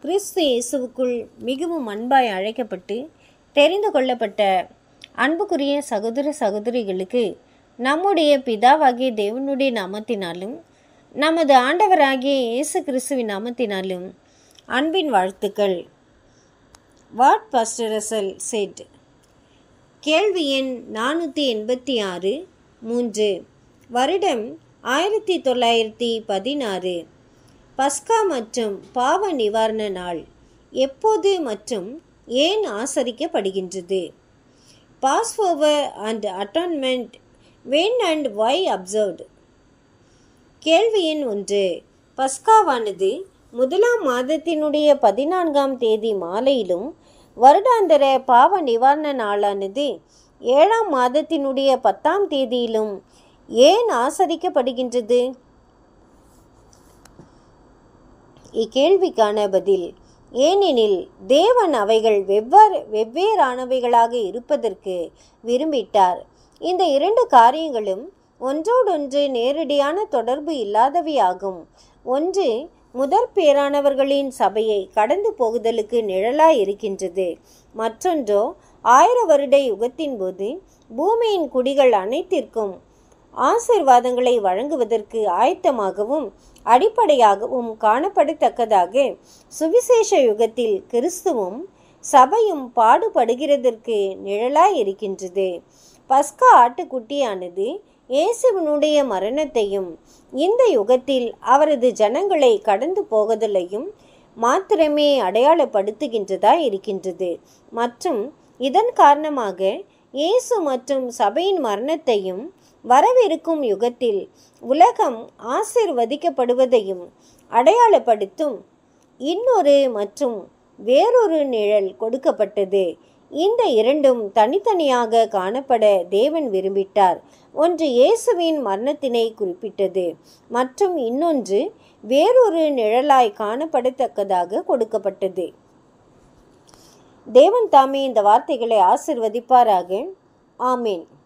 கிறிஸ்து இயேசுவுக்குள் மிகவும் அன்பாய் அழைக்கப்பட்டு தெரிந்து கொள்ளப்பட்ட அன்புக்குரிய சகோதர சகோதரிகளுக்கு நம்முடைய பிதாவாகிய தேவனுடைய நாமத்தினாலும் நமது ஆண்டவராகிய இயேசு கிறிஸ்துவின் நாமத்தினாலும் அன்பின் வாழ்த்துக்கள் வாட் பாஸ்டரசல் செட் கேள்வி எண் நானூற்றி எண்பத்தி ஆறு மூன்று வருடம் ஆயிரத்தி தொள்ளாயிரத்தி பதினாறு பஸ்கா மற்றும் பாவ நிவாரண நாள் எப்போது மற்றும் ஏன் ஆசரிக்கப்படுகின்றது passover and atonement when and why observed கேள்வி எண் ஒன்று பஸ்காவானது முதலாம் மாதத்தினுடைய பதினான்காம் தேதி மாலையிலும் வருடாந்திர பாவ நிவாரண நாளானது ஏழாம் மாதத்தினுடைய பத்தாம் தேதியிலும் ஏன் ஆசரிக்கப்படுகின்றது இக்கேள்விக்கான பதில் ஏனெனில் தேவன் அவைகள் வெவ்வேறு வெவ்வேறானவைகளாக இருப்பதற்கு விரும்பிட்டார் இந்த இரண்டு காரியங்களும் ஒன்றோடொன்று நேரடியான தொடர்பு இல்லாதவையாகும் ஒன்று முதற் பேரானவர்களின் சபையை கடந்து போகுதலுக்கு நிழலாய் இருக்கின்றது மற்றொன்றோ ஆயிர வருட யுகத்தின் போது பூமியின் குடிகள் அனைத்திற்கும் ஆசிர்வாதங்களை வழங்குவதற்கு ஆயத்தமாகவும் அடிப்படையாகவும் காணப்படத்தக்கதாக சுவிசேஷ யுகத்தில் கிறிஸ்துவும் சபையும் பாடுபடுகிறதற்கு நிழலாய் இருக்கின்றது பஸ்கா ஆட்டுக்குட்டியானது இயேசுவனுடைய மரணத்தையும் இந்த யுகத்தில் அவரது ஜனங்களை கடந்து போகுதலையும் மாத்திரமே அடையாளப்படுத்துகின்றதா இருக்கின்றது மற்றும் இதன் காரணமாக இயேசு மற்றும் சபையின் மரணத்தையும் வரவிருக்கும் யுகத்தில் உலகம் ஆசிர்வதிக்கப்படுவதையும் அடையாளப்படுத்தும் இன்னொரு மற்றும் வேறொரு நிழல் கொடுக்கப்பட்டது இந்த இரண்டும் தனித்தனியாக காணப்பட தேவன் விரும்பிட்டார் ஒன்று இயேசுவின் மரணத்தினை குறிப்பிட்டது மற்றும் இன்னொன்று வேறொரு நிழலாய் காணப்படத்தக்கதாக கொடுக்கப்பட்டது தேவன் தாமே இந்த வார்த்தைகளை ஆசிர்வதிப்பாராக ஆமேன்